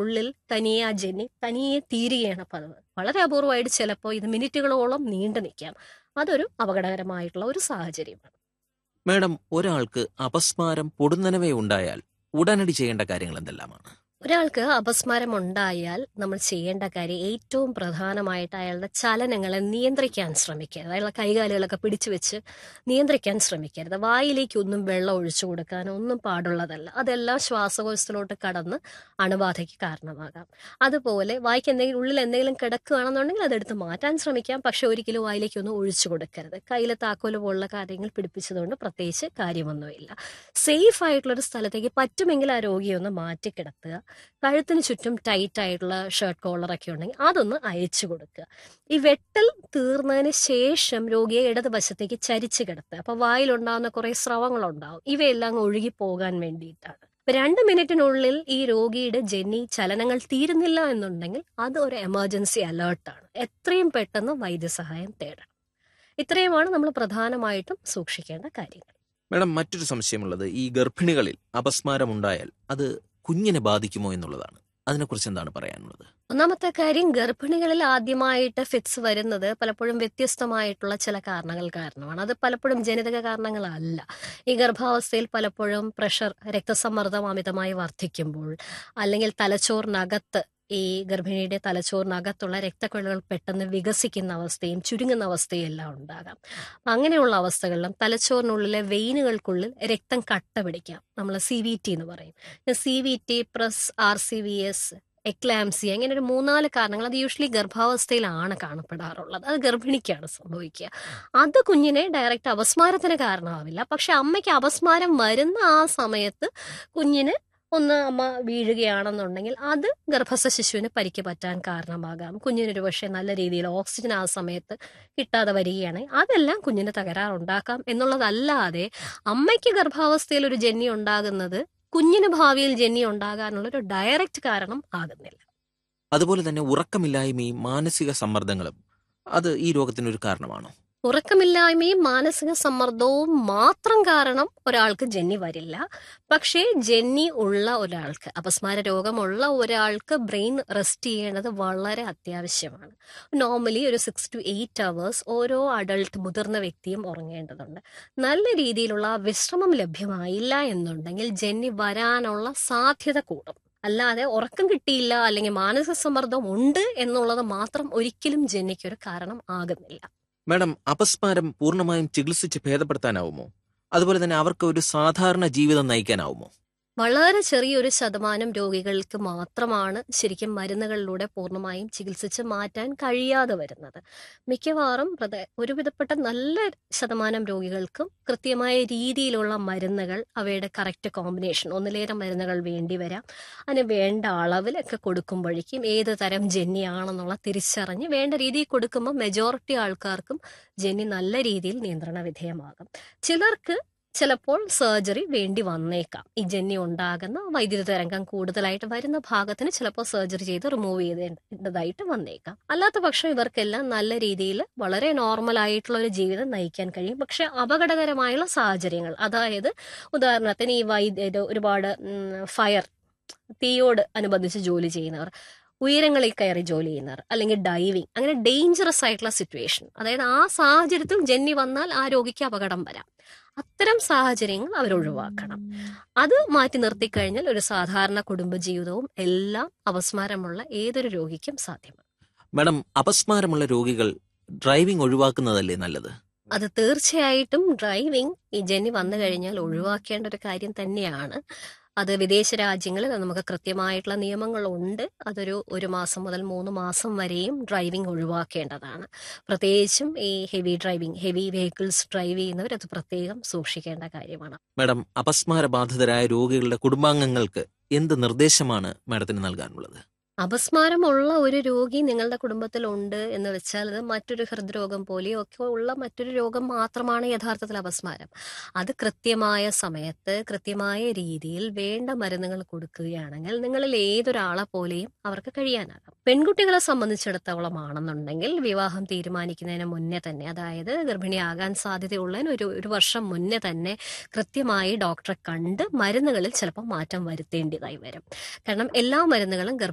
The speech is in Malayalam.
ഉള്ളിൽ തനിയെ ആ ജന്നി തനിയെ തീരുകയാണ് പതിവ് വളരെ അപൂർവമായിട്ട് ചിലപ്പോൾ ഇത് മിനിറ്റുകളോളം നീണ്ടു നിൽക്കാം അതൊരു അപകടകരമായിട്ടുള്ള ഒരു സാഹചര്യമാണ് മാഡം ഒരാൾക്ക് അപസ്മാരം പൊടുന്നനവേ ഉണ്ടായാൽ ഉടനടി ചെയ്യേണ്ട കാര്യങ്ങൾ എന്തെല്ലാമാണ് ഒരാൾക്ക് അപസ്മാരം ഉണ്ടായാൽ നമ്മൾ ചെയ്യേണ്ട കാര്യം ഏറ്റവും പ്രധാനമായിട്ട് അയാളുടെ ചലനങ്ങളെ നിയന്ത്രിക്കാൻ ശ്രമിക്കരുത് അയാളുടെ കൈകാലുകളൊക്കെ പിടിച്ചു വെച്ച് നിയന്ത്രിക്കാൻ ശ്രമിക്കരുത് വായിലേക്ക് ഒന്നും വെള്ളം ഒഴിച്ചു കൊടുക്കാനോ ഒന്നും പാടുള്ളതല്ല അതെല്ലാം ശ്വാസകോശത്തിലോട്ട് കടന്ന് അണുബാധയ്ക്ക് കാരണമാകാം അതുപോലെ വായിക്ക് എന്തെങ്കിലും ഉള്ളിൽ എന്തെങ്കിലും കിടക്കുകയാണെന്നുണ്ടെങ്കിൽ അതെടുത്ത് മാറ്റാൻ ശ്രമിക്കാം പക്ഷെ ഒരിക്കലും വായിലേക്ക് ഒന്നും ഒഴിച്ചു കൊടുക്കരുത് കയ്യിൽ താക്കോല് പോലുള്ള കാര്യങ്ങൾ പിടിപ്പിച്ചതുകൊണ്ട് പ്രത്യേകിച്ച് കാര്യമൊന്നുമില്ല സേഫ് ആയിട്ടുള്ള ഒരു സ്ഥലത്തേക്ക് പറ്റുമെങ്കിൽ ആ രോഗിയെ ഒന്ന് മാറ്റി കിടത്തുക കഴുത്തിന് ചുറ്റും ടൈറ്റ് ആയിട്ടുള്ള ഷർട്ട് കോളറൊക്കെ ഉണ്ടെങ്കിൽ അതൊന്ന് അയച്ചു കൊടുക്കുക ഈ വെട്ടൽ തീർന്നതിന് ശേഷം രോഗിയെ ഇടതുവശത്തേക്ക് ചരിച്ച് കിടത്തുക അപ്പൊ വായിലുണ്ടാകുന്ന കുറെ സ്രവങ്ങളുണ്ടാവും ഇവയെല്ലാം അങ്ങ് ഒഴുകി പോകാൻ വേണ്ടിയിട്ടാണ് അപ്പൊ രണ്ട് മിനിറ്റിനുള്ളിൽ ഈ രോഗിയുടെ ജന്നി ചലനങ്ങൾ തീരുന്നില്ല എന്നുണ്ടെങ്കിൽ അത് ഒരു എമർജൻസി അലേർട്ടാണ് എത്രയും പെട്ടെന്ന് വൈദ്യസഹായം തേടണം ഇത്രയുമാണ് നമ്മൾ പ്രധാനമായിട്ടും സൂക്ഷിക്കേണ്ട കാര്യങ്ങൾ മാഡം മറ്റൊരു സംശയമുള്ളത് ഈ ഗർഭിണികളിൽ അപസ്മാരം ഉണ്ടായാൽ അത് കുഞ്ഞിനെ ബാധിക്കുമോ എന്നുള്ളതാണ് അതിനെക്കുറിച്ച് എന്താണ് പറയാനുള്ളത് ഒന്നാമത്തെ കാര്യം ഗർഭിണികളിൽ ആദ്യമായിട്ട് ഫിറ്റ്സ് വരുന്നത് പലപ്പോഴും വ്യത്യസ്തമായിട്ടുള്ള ചില കാരണങ്ങൾ കാരണമാണ് അത് പലപ്പോഴും ജനിതക കാരണങ്ങളല്ല ഈ ഗർഭാവസ്ഥയിൽ പലപ്പോഴും പ്രഷർ രക്തസമ്മർദ്ദം അമിതമായി വർദ്ധിക്കുമ്പോൾ അല്ലെങ്കിൽ തലച്ചോറിനകത്ത് ഈ ഗർഭിണിയുടെ തലച്ചോറിനകത്തുള്ള രക്തക്കുഴലുകൾ പെട്ടെന്ന് വികസിക്കുന്ന അവസ്ഥയും ചുരുങ്ങുന്ന അവസ്ഥയും എല്ലാം ഉണ്ടാകാം അങ്ങനെയുള്ള അവസ്ഥകളിലും തലച്ചോറിനുള്ളിലെ വെയിനുകൾക്കുള്ളിൽ രക്തം കട്ട പിടിക്കാം നമ്മൾ സി വി ടി എന്ന് പറയും C V T plus R C V S എക്ലാംസി അങ്ങനെ ഒരു മൂന്നാല് കാരണങ്ങൾ അത് യൂഷ്വലി ഗർഭാവസ്ഥയിലാണ് കാണപ്പെടാറുള്ളത് അത് ഗർഭിണിക്കാണ് സംഭവിക്കുക അത് കുഞ്ഞിനെ ഡയറക്റ്റ് അപസ്മാരത്തിന് കാരണമാവില്ല പക്ഷെ അമ്മയ്ക്ക് അപസ്മാരം വരുന്ന ആ സമയത്ത് കുഞ്ഞിന് ഒന്ന് അമ്മ വീഴുകയാണെന്നുണ്ടെങ്കിൽ അത് ഗർഭസ്ഥ ശിശുവിന് പരിക്ക് പറ്റാൻ കാരണമാകാം കുഞ്ഞിനൊരു പക്ഷേ നല്ല രീതിയിൽ ഓക്സിജൻ ആ സമയത്ത് കിട്ടാതെ വരികയാണെങ്കിൽ അതെല്ലാം കുഞ്ഞിന് തകരാറുണ്ടാക്കാം എന്നുള്ളതല്ലാതെ അമ്മയ്ക്ക് ഗർഭാവസ്ഥയിൽ ഒരു ജന്നി ഉണ്ടാകുന്നത് കുഞ്ഞിന് ഭാവിയിൽ ജന്നി ഉണ്ടാകാനുള്ള ഒരു ഡയറക്റ്റ് കാരണം ആകുന്നില്ല അതുപോലെ തന്നെ ഉറക്കമില്ലായ്മയും മാനസിക സമ്മർദ്ദങ്ങളും അത് ഈ രോഗത്തിനൊരു കാരണമാണോ ഉറക്കമില്ലായ്മയും മാനസിക സമ്മർദ്ദവും മാത്രം കാരണം ഒരാൾക്ക് ജന്നി വരില്ല പക്ഷേ ജന്നി ഉള്ള ഒരാൾക്ക് അപസ്മാര രോഗമുള്ള ഒരാൾക്ക് ബ്രെയിൻ റെസ്റ്റ് ചെയ്യേണ്ടത് വളരെ അത്യാവശ്യമാണ് നോർമലി ഒരു സിക്സ് ടു എയ്റ്റ് അവേഴ്സ് ഓരോ അഡൾട്ട് മുതിർന്ന വ്യക്തിയും ഉറങ്ങേണ്ടതുണ്ട് നല്ല രീതിയിലുള്ള വിശ്രമം ലഭ്യമായില്ല എന്നുണ്ടെങ്കിൽ ജന്നി വരാനുള്ള സാധ്യത കൂടും അല്ലാതെ ഉറക്കം കിട്ടിയില്ല അല്ലെങ്കിൽ മാനസിക സമ്മർദ്ദം ഉണ്ട് എന്നുള്ളത് മാത്രം ഒരിക്കലും ജന്നിക്കൊരു കാരണം ആകുന്നില്ല മാഡം അപസ്മാരം പൂർണ്ണമായും ചികിത്സിച്ച് ഭേദപ്പെടുത്താനാവുമോ അതുപോലെ തന്നെ അവർക്ക് ഒരു സാധാരണ ജീവിതം നയിക്കാനാവുമോ വളരെ ചെറിയൊരു ശതമാനം രോഗികൾക്ക് മാത്രമാണ് ശരിക്കും മരുന്നുകളിലൂടെ പൂർണ്ണമായും ചികിത്സിച്ച് മാറ്റാൻ കഴിയാതെ വരുന്നത് മിക്കവാറും പ്രത ഒരുവിധപ്പെട്ട നല്ല ശതമാനം രോഗികൾക്കും കൃത്യമായ രീതിയിലുള്ള മരുന്നുകൾ അവയുടെ കറക്റ്റ് കോമ്പിനേഷൻ ഒന്നിലേറെ മരുന്നുകൾ വേണ്ടി വരാം അതിന് വേണ്ട അളവിലൊക്കെ കൊടുക്കുമ്പോഴേക്കും ഏത് തരം ജന്യാണെന്നുള്ള തിരിച്ചറിഞ്ഞ് വേണ്ട രീതിയിൽ കൊടുക്കുമ്പോൾ മെജോറിറ്റി ആൾക്കാർക്കും ജന്നി നല്ല രീതിയിൽ നിയന്ത്രണ വിധേയമാകും ചിലർക്ക് ചിലപ്പോൾ സർജറി വേണ്ടി വന്നേക്കാം ഈ ജന്നി ഉണ്ടാകുന്ന വൈദ്യുത തരംഗം കൂടുതലായിട്ട് വരുന്ന ഭാഗത്തിന് ചിലപ്പോൾ സർജറി ചെയ്ത് റിമൂവ് ചെയ്തേണ്ടതായിട്ട് വന്നേക്കാം അല്ലാത്ത പക്ഷം ഇവർക്കെല്ലാം നല്ല രീതിയിൽ വളരെ നോർമൽ ആയിട്ടുള്ള ഒരു ജീവിതം നയിക്കാൻ കഴിയും പക്ഷെ അപകടകരമായുള്ള സാഹചര്യങ്ങൾ അതായത് ഉദാഹരണത്തിന് ഈ വൈദ്യ ഒരുപാട് ഫയർ തീയോട് അനുബന്ധിച്ച് ജോലി ചെയ്യുന്നവർ ഉയരങ്ങളിൽ കയറി ജോലി ചെയ്യുന്നവർ അല്ലെങ്കിൽ ഡൈവിങ് അങ്ങനെ ഡേഞ്ചറസ് ആയിട്ടുള്ള സിറ്റുവേഷൻ അതായത് ആ സാഹചര്യത്തിൽ ജന്നി വന്നാൽ ആ രോഗിക്ക് അപകടം വരാം അത്തരം സാഹചര്യങ്ങൾ അവർ ഒഴിവാക്കണം അത് മാറ്റി നിർത്തിക്കഴിഞ്ഞാൽ ഒരു സാധാരണ കുടുംബജീവിതവും എല്ലാം അപസ്മാരമുള്ള ഏതൊരു രോഗിക്കും സാധ്യമാണ് മാഡം അപസ്മാരമുള്ള രോഗികൾ ഡ്രൈവിംഗ് ഒഴിവാക്കുന്നതല്ലേ നല്ലത് അത് തീർച്ചയായിട്ടും ഡ്രൈവിംഗ് ഈ ജന്നി വന്നു കഴിഞ്ഞാൽ ഒഴിവാക്കേണ്ട ഒരു കാര്യം തന്നെയാണ് അത് വിദേശ രാജ്യങ്ങളിൽ നമുക്ക് കൃത്യമായിട്ടുള്ള നിയമങ്ങളുണ്ട് അതൊരു ഒരു മാസം മുതൽ മൂന്ന് മാസം വരെയും ഡ്രൈവിംഗ് ഒഴിവാക്കേണ്ടതാണ് പ്രത്യേകിച്ചും ഈ heavy driving heavy vehicles drive ചെയ്യുന്നവർ അത് പ്രത്യേകം സൂക്ഷിക്കേണ്ട കാര്യമാണ് മാഡം അപസ്മാര ബാധിതരായ രോഗികളുടെ കുടുംബാംഗങ്ങൾക്ക് എന്ത് നിർദ്ദേശമാണ് മാഡത്തിന് നൽകാനുള്ളത് അപസ്മാരമുള്ള ഒരു രോഗി നിങ്ങളുടെ കുടുംബത്തിലുണ്ട് എന്ന് വെച്ചാൽ അത് മറ്റൊരു ഹൃദ്രോഗം പോലെയോ ഒക്കെ ഉള്ള മറ്റൊരു രോഗം മാത്രമാണ് യഥാർത്ഥത്തിൽ അപസ്മാരം അത് കൃത്യമായ സമയത്ത് കൃത്യമായ രീതിയിൽ വേണ്ട മരുന്നുകൾ കൊടുക്കുകയാണെങ്കിൽ നിങ്ങളിൽ ഏതൊരാളെ പോലെയും അവർക്ക് കഴിയാനാകും പെൺകുട്ടികളെ സംബന്ധിച്ചിടത്തോളം ആണെന്നുണ്ടെങ്കിൽ വിവാഹം തീരുമാനിക്കുന്നതിന് മുന്നേ തന്നെ അതായത് ഗർഭിണിയാകാൻ സാധ്യതയുള്ളതിന് ഒരു ഒരു വർഷം മുന്നേ തന്നെ കൃത്യമായി ഡോക്ടറെ കണ്ട് മരുന്നുകളിൽ ചിലപ്പോൾ മാറ്റം വരുത്തേണ്ടതായി വരും കാരണം എല്ലാ മരുന്നുകളും